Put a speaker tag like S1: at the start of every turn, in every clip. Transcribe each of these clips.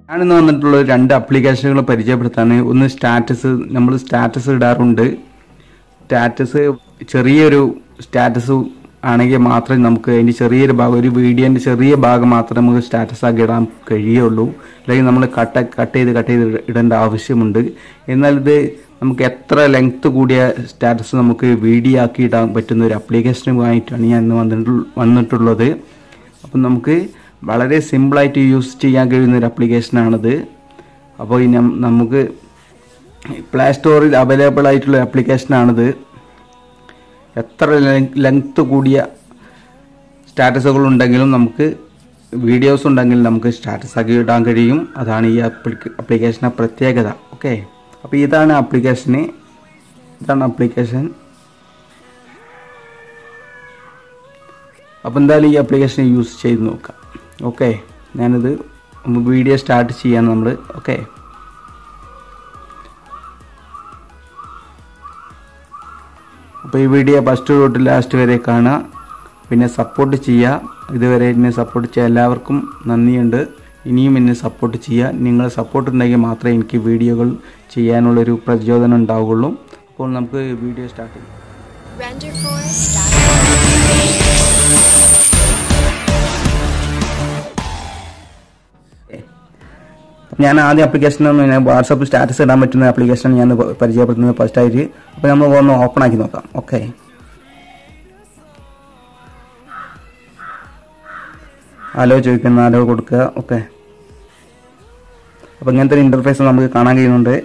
S1: ഞാനിന്ന് വന്നിട്ടുള്ള രണ്ട് ആപ്ലിക്കേഷനുകൾ പരിചയപ്പെടുത്താണ് ഒന്ന് സ്റ്റാറ്റസ് നമ്മൾ സ്റ്റാറ്റസ് ഇടാറുണ്ട് സ്റ്റാറ്റസ് ചെറിയൊരു സ്റ്റാറ്റസ് ആണെങ്കിൽ മാത്രമേ നമുക്ക് അതിൻ്റെ ചെറിയൊരു ഭാഗം ഒരു വീഡിയോൻ്റെ ചെറിയ ഭാഗം മാത്രമേ നമുക്ക് സ്റ്റാറ്റസ് ആക്കി ഇടാൻ കഴിയുള്ളൂ അല്ലെങ്കിൽ നമ്മൾ കട്ട് കട്ട് ചെയ്ത് കട്ട് ചെയ്ത് ഇടേണ്ട ആവശ്യമുണ്ട് എന്നാൽ ഇത് നമുക്ക് എത്ര ലെങ്ത് കൂടിയ സ്റ്റാറ്റസ് നമുക്ക് വീഡിയോ ആക്കി ഇടാൻ പറ്റുന്ന ഒരു ആപ്ലിക്കേഷനുമായിട്ടാണ് ഞാൻ ഇന്ന് വന്നിട്ടുള്ള വന്നിട്ടുള്ളത് അപ്പം നമുക്ക് വളരെ സിമ്പിളായിട്ട് യൂസ് ചെയ്യാൻ കഴിയുന്ന ഒരു ആപ്ലിക്കേഷനാണിത് അപ്പോൾ ഈ നം- നമുക്ക് പ്ലേ സ്റ്റോറിൽ അവൈലബിൾ ആയിട്ടുള്ള ആപ്ലിക്കേഷനാണിത് എത്ര ലെങ്ത് കൂടിയ സ്റ്റാറ്റസുകൾ ഉണ്ടെങ്കിലും നമുക്ക് വീഡിയോസ് ഉണ്ടെങ്കിൽ നമുക്ക് സ്റ്റാറ്റസ് ആക്കി ഇടാൻ കഴിയും അതാണ് ഈ ആപ്ലിക്കേഷൻ്റെ പ്രത്യേകത ഓക്കെ അപ്പോൾ ഇതാണ് ആപ്ലിക്കേഷന് ഇതാണ് ആപ്ലിക്കേഷൻ അപ്പോൾ എന്തായാലും ഈ ആപ്ലിക്കേഷൻ യൂസ് ചെയ്ത് നോക്കാം ഓക്കെ ഞാനിത് വീഡിയോ സ്റ്റാർട്ട് ചെയ്യാൻ നമ്മൾ ഓക്കെ അപ്പോൾ ഈ വീഡിയോ ഫസ്റ്റ് തൊട്ട് ലാസ്റ്റ് വരെ കാണുക പിന്നെ സപ്പോർട്ട് ചെയ്യുക ഇതുവരെ എന്നെ സപ്പോർട്ട് ചെയ്യാൻ എല്ലാവർക്കും നന്ദിയുണ്ട് ഇനിയും എന്നെ സപ്പോർട്ട് ചെയ്യുക നിങ്ങൾ സപ്പോർട്ട് ഉണ്ടെങ്കിൽ മാത്രമേ എനിക്ക് വീഡിയോകൾ ചെയ്യാനുള്ളൊരു പ്രചോദനം ഉണ്ടാവുകയുള്ളൂ അപ്പോൾ നമുക്ക് വീഡിയോ സ്റ്റാർട്ട് ചെയ്യാം ഞാൻ ആദ്യം ആപ്ലിക്കേഷൻ ഞാൻ വാട്സപ്പ് സ്റ്റാറ്റസ് ഇടാൻ പറ്റുന്ന ആപ്ലിക്കേഷൻ ഞാൻ പരിചയപ്പെടുത്തുന്നത് ഫസ്റ്റ് ആയിട്ട് അപ്പോൾ നമ്മൾ ഒന്ന് ഓപ്പൺ ആക്കി നോക്കാം ഓക്കെ ഹലോ ചോദിക്കുന്ന ഹലോ കൊടുക്കുക ഓക്കെ അപ്പോൾ ഇങ്ങനത്തെ ഒരു ഇൻ്റർഫേസ് നമുക്ക് കാണാൻ കഴിയുന്നുണ്ട്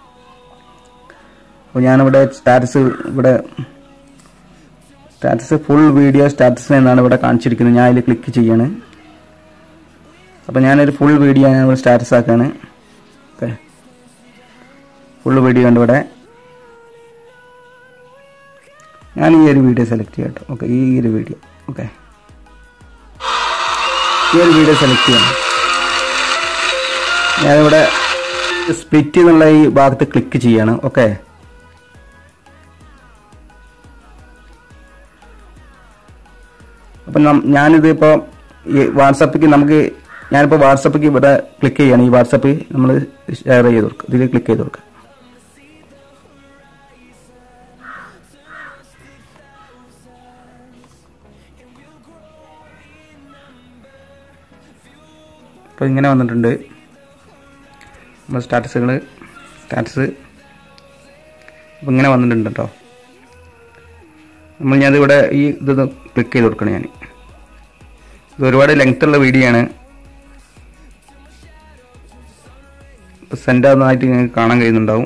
S1: അപ്പോൾ ഞാനിവിടെ സ്റ്റാറ്റസ് ഇവിടെ സ്റ്റാറ്റസ് ഫുൾ വീഡിയോ സ്റ്റാറ്റസ് എന്നാണ് ഇവിടെ കാണിച്ചിരിക്കുന്നത് ഞാൻ അതിൽ ക്ലിക്ക് ചെയ്യാണ് അപ്പോൾ ഞാനൊരു ഫുൾ വീഡിയോ ഞാൻ ഇവിടെ സ്റ്റാറ്റസ് ആക്കാണ് ഓക്കെ ഫുൾ വീഡിയോ ഉണ്ട് ഇവിടെ ഞാൻ ഈ ഒരു വീഡിയോ സെലക്ട് ചെയ്യട്ടോ ഓക്കെ ഈ ഒരു വീഡിയോ ഓക്കെ ഈ ഒരു വീഡിയോ സെലക്ട് ചെയ്യണം ഞാനിവിടെ സ്പ്ലിറ്റ് എന്നുള്ള ഈ ഭാഗത്ത് ക്ലിക്ക് ചെയ്യാണ് ഓക്കെ അപ്പം നം- ഞാനിത് ഇപ്പോൾ ഈ വാട്സപ്പിക്ക് നമുക്ക് ഞാനിപ്പോൾ വാട്സപ്പിക്ക് ഇവിടെ ക്ലിക്ക് ചെയ്യാണ് ഈ വാട്സപ്പ് നമ്മൾ ഷെയർ ചെയ്ത് കൊടുക്കുക ഇതിൽ ക്ലിക്ക് ചെയ്ത് കൊടുക്കുക അപ്പോൾ ഇങ്ങനെ വന്നിട്ടുണ്ട് നമ്മൾ സ്റ്റാറ്റസുകൾ സ്റ്റാറ്റസ് അപ്പോൾ ഇങ്ങനെ വന്നിട്ടുണ്ട് കേട്ടോ നമ്മൾ ഞാൻ ഇവിടെ ഈ ഇത് ക്ലിക്ക് ചെയ്ത് കൊടുക്കണം ഞാൻ ഇത് ഒരുപാട് ലെങ്ത് ഉള്ള വീഡിയോ ആണ് ഇപ്പോൾ സെൻഡ് ആവുന്നതായിട്ട് നിങ്ങൾക്ക് കാണാൻ കഴിയുന്നുണ്ടാവും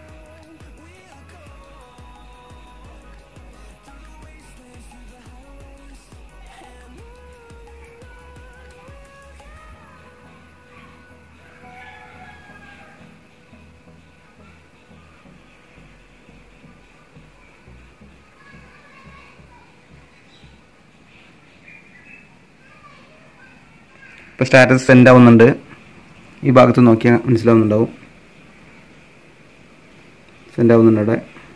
S1: ഇപ്പോൾ സ്റ്റാറ്റസ് സെൻഡ് ആവുന്നുണ്ട് ഈ ഭാഗത്ത് നോക്കിയാൽ മനസ്സിലാവുന്നുണ്ടാവും സെൻഡ് ആവുന്നുണ്ട് അവിടെ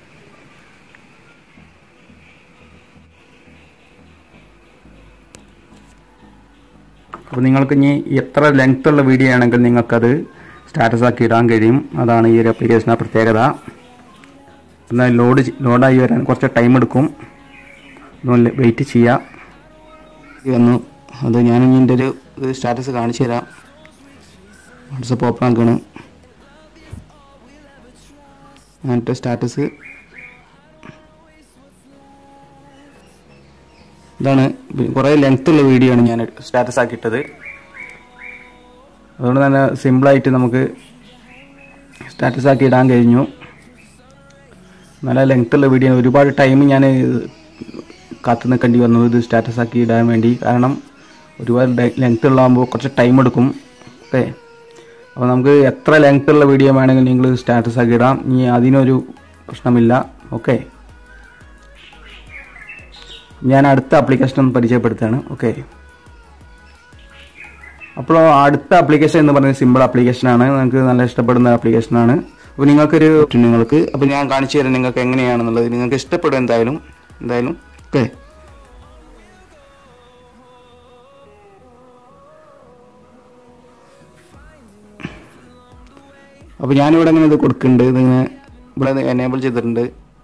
S1: അപ്പോൾ നിങ്ങൾക്ക് ഇനി എത്ര ലെങ്ത് ഉള്ള വീഡിയോ ആണെങ്കിൽ നിങ്ങൾക്കത് സ്റ്റാറ്റസ് ആക്കി ഇടാൻ കഴിയും അതാണ് ഈ ഒരു ആപ്ലിക്കേഷൻ്റെ പ്രത്യേകത എന്നാൽ ലോഡ് ലോഡായി വരാൻ കുറച്ച് ടൈം എടുക്കും ഒന്ന് വെയിറ്റ് ചെയ്യാം വന്നു അത് ഞാൻ ഇനി എൻ്റെ ഒരു സ്റ്റാറ്റസ് കാണിച്ചു തരാം വാട്സപ്പ് ഓപ്പൺ ആക്കാണ് എന്നിട്ട് സ്റ്റാറ്റസ് ഇതാണ് കുറേ ലെങ്ത് ഉള്ള വീഡിയോ ആണ് ഞാൻ സ്റ്റാറ്റസ് ആക്കിയിട്ടത് അതുകൊണ്ട് തന്നെ സിമ്പിളായിട്ട് നമുക്ക് സ്റ്റാറ്റസ് ആക്കി ഇടാൻ കഴിഞ്ഞു നല്ല ലെങ്ത് ഉള്ള വീഡിയോ ആണ് ഒരുപാട് ടൈം ഞാൻ കാത്തു നിൽക്കേണ്ടി വന്നു ഇത് സ്റ്റാറ്റസ് ആക്കി ഇടാൻ വേണ്ടി കാരണം ഒരുപാട് ലെങ്ത് ഉള്ളതാകുമ്പോൾ കുറച്ച് ടൈം എടുക്കും ഓക്കെ അപ്പോൾ നമുക്ക് എത്ര ലെങ്ത് ഉള്ള വീഡിയോ വേണമെങ്കിൽ നിങ്ങൾ സ്റ്റാറ്റസ് ആക്കി ഇടാം ഇനി അതിനൊരു പ്രശ്നമില്ല ഓക്കെ ഞാൻ അടുത്ത ആപ്ലിക്കേഷൻ ഒന്ന് പരിചയപ്പെടുത്തുകയാണ് ഓക്കെ അപ്പോൾ അടുത്ത ആപ്ലിക്കേഷൻ എന്ന് പറയുന്നത് സിമ്പിൾ ആപ്ലിക്കേഷനാണ് നിങ്ങൾക്ക് നല്ല ഇഷ്ടപ്പെടുന്ന ആപ്ലിക്കേഷനാണ് അപ്പോൾ നിങ്ങൾക്കൊരു നിങ്ങൾക്ക് അപ്പോൾ ഞാൻ കാണിച്ചു തരാം നിങ്ങൾക്ക് എങ്ങനെയാണെന്നുള്ളത് നിങ്ങൾക്ക് ഇഷ്ടപ്പെടും എന്തായാലും എന്തായാലും ഓക്കെ അപ്പോൾ ഞാനിവിടെ ഇങ്ങനെ ഇത് കൊടുക്കുന്നുണ്ട് ഇതിങ്ങനെ ഇവിടെ എനേബിൾ ചെയ്തിട്ടുണ്ട്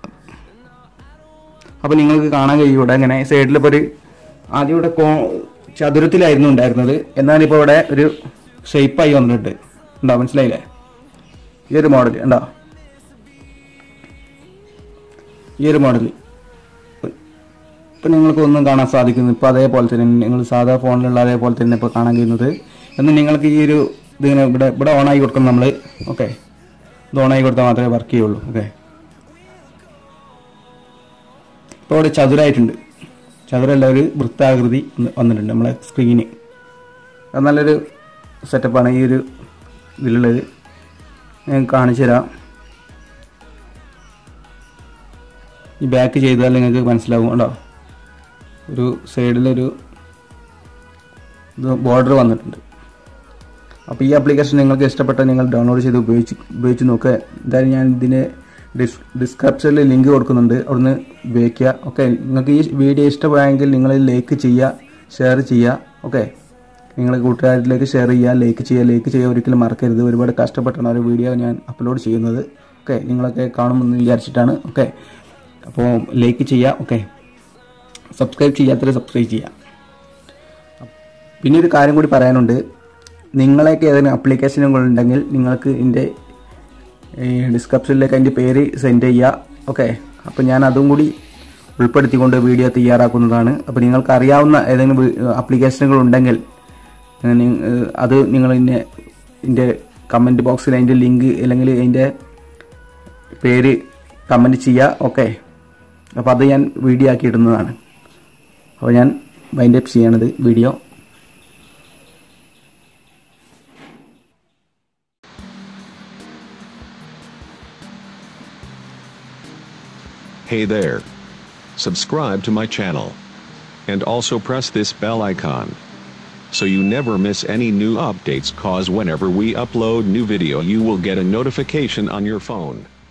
S1: അപ്പോൾ നിങ്ങൾക്ക് കാണാൻ കഴിയും ഇവിടെ ഇങ്ങനെ സൈഡിലിപ്പോൾ ഒരു ആദ്യം ഇവിടെ കോ ചതുരത്തിലായിരുന്നു ഉണ്ടായിരുന്നത് എന്നാൽ ഇപ്പോൾ ഇവിടെ ഒരു ഷേപ്പായി വന്നിട്ടുണ്ട് ഉണ്ടോ മനസ്സിലായില്ലേ ഈ ഒരു മോഡൽ ഉണ്ടോ ഈ ഒരു മോഡൽ ഇപ്പം നിങ്ങൾക്ക് ഒന്നും കാണാൻ സാധിക്കുന്നു ഇപ്പോൾ അതേപോലെ തന്നെ നിങ്ങൾ സാധാ ഫോണിലുള്ള അതേപോലെ തന്നെ ഇപ്പോൾ കാണാൻ കഴിയുന്നത് എന്ന് നിങ്ങൾക്ക് ഈ ഒരു ഇതിങ്ങനെ ഇവിടെ ഇവിടെ ഓണായി കൊടുക്കണം നമ്മൾ ഓക്കെ ഇത് ഓണായി കൊടുത്താൽ മാത്രമേ വർക്ക് ചെയ്യുള്ളൂ ഓക്കെ ഇപ്പോൾ ഇവിടെ ചതുരായിട്ടുണ്ട് ചതുരല്ല ഒരു വൃത്താകൃതി വന്ന്- വന്നിട്ടുണ്ട് നമ്മളെ സ്ക്രീന് അത് നല്ലൊരു സെറ്റപ്പാണ് ഈ ഒരു ഇതിലുള്ളത് ഞാൻ കാണിച്ചു തരാം ഈ ബാക്ക് ചെയ്താൽ നിങ്ങൾക്ക് മനസ്സിലാവും കേട്ടോ ഒരു സൈഡിലൊരു ഇത് ബോർഡർ വന്നിട്ടുണ്ട് അപ്പോൾ ഈ ആപ്ലിക്കേഷൻ നിങ്ങൾക്ക് ഇഷ്ടപ്പെട്ട നിങ്ങൾ ഡൗൺലോഡ് ചെയ്ത് ഉപയോഗിച്ച് ഉപയോഗിച്ച് നോക്കുക എന്തായാലും ഞാൻ ഇതിന് ഡിസ് ഡിസ്ക്രിപ്ഷനിൽ ലിങ്ക് കൊടുക്കുന്നുണ്ട് അവിടുന്ന് ഉപയോഗിക്കുക ഓക്കെ നിങ്ങൾക്ക് ഈ വീഡിയോ ഇഷ്ടമായെങ്കിൽ നിങ്ങൾ ലൈക്ക് ചെയ്യുക ഷെയർ ചെയ്യുക ഓക്കെ നിങ്ങൾ കൂട്ടുകാരിലേക്ക് ഷെയർ ചെയ്യുക ലൈക്ക് ചെയ്യുക ലൈക്ക് ചെയ്യുക ഒരിക്കലും മറക്കരുത് ഒരുപാട് കഷ്ടപ്പെട്ടാണ് ഒരു വീഡിയോ ഞാൻ അപ്ലോഡ് ചെയ്യുന്നത് ഓക്കെ നിങ്ങളൊക്കെ കാണുമെന്ന് വിചാരിച്ചിട്ടാണ് ഓക്കെ അപ്പോൾ ലൈക്ക് ചെയ്യുക ഓക്കെ സബ്സ്ക്രൈബ് ചെയ്യാത്തവരെ സബ്സ്ക്രൈബ് ചെയ്യുക പിന്നെ ഒരു കാര്യം കൂടി പറയാനുണ്ട് നിങ്ങളെയൊക്കെ ഏതെങ്കിലും ആപ്ലിക്കേഷനുകൾ ഉണ്ടെങ്കിൽ നിങ്ങൾക്ക് ഇതിൻ്റെ ഡിസ്ക്രിപ്ഷനിലേക്ക് അതിൻ്റെ പേര് സെൻഡ് ചെയ്യുക ഓക്കെ അപ്പോൾ ഞാൻ അതും കൂടി ഉൾപ്പെടുത്തിക്കൊണ്ട് വീഡിയോ തയ്യാറാക്കുന്നതാണ് അപ്പോൾ നിങ്ങൾക്ക് അറിയാവുന്ന ഏതെങ്കിലും ആപ്ലിക്കേഷനുകൾ ഉണ്ടെങ്കിൽ ഏഹ് നി- ഏഹ് അത് നിങ്ങൾ ഇതിൻ്റെ ഇതിൻ്റെ കമൻറ്റ് ബോക്സിൽ അതിൻ്റെ ലിങ്ക് അല്ലെങ്കിൽ അതിൻ്റെ പേര് കമൻറ്റ് ചെയ്യുക ഓക്കെ അപ്പോൾ അത് ഞാൻ വീഡിയോ ആക്കി ഇടുന്നതാണ് അപ്പോൾ ഞാൻ വൈൻഡ് അപ്പ് ചെയ്യണത് video
S2: Hey there. Subscribe to my channel. And also press this bell icon. So you never miss any new updates cause whenever we upload new video you will get a notification on your phone.